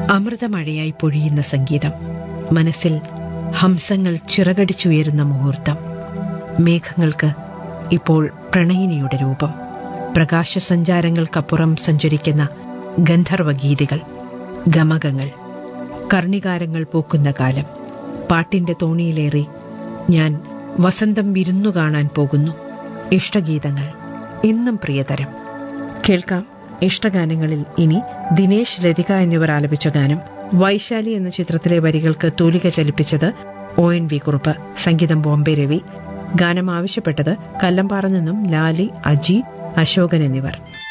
അമൃതമഴയായി പൊഴിയുന്ന സംഗീതം മനസ്സിൽ ഹംസങ്ങൾ ചിറകടിച്ചുയരുന്ന മുഹൂർത്തം മേഘങ്ങൾക്ക് ഇപ്പോൾ പ്രണയിനിയുടെ രൂപം പ്രകാശസഞ്ചാരങ്ങൾക്കപ്പുറം സഞ്ചരിക്കുന്ന ഗന്ധർവഗീതികൾ ഗമകങ്ങൾ കർണികാരങ്ങൾ പൂക്കുന്ന കാലം പാട്ടിന്റെ തോണിയിലേറി ഞാൻ വസന്തം വിരുന്നു കാണാൻ പോകുന്നു ഇഷ്ടഗീതങ്ങൾ എന്നും പ്രിയതരം കേൾക്കാം ഇഷ്ടഗാനങ്ങളിൽ ഇനി ദിനേശ് ലതിക എന്നിവർ ആലപിച്ച ഗാനം വൈശാലി എന്ന ചിത്രത്തിലെ വരികൾക്ക് തൂലിക ചലിപ്പിച്ചത് ഒ എൻ വി കുറുപ്പ് സംഗീതം ബോംബെ രവി ഗാനം ആവശ്യപ്പെട്ടത് കല്ലമ്പാറ നിന്നും ലാലി അജി അശോകൻ എന്നിവർ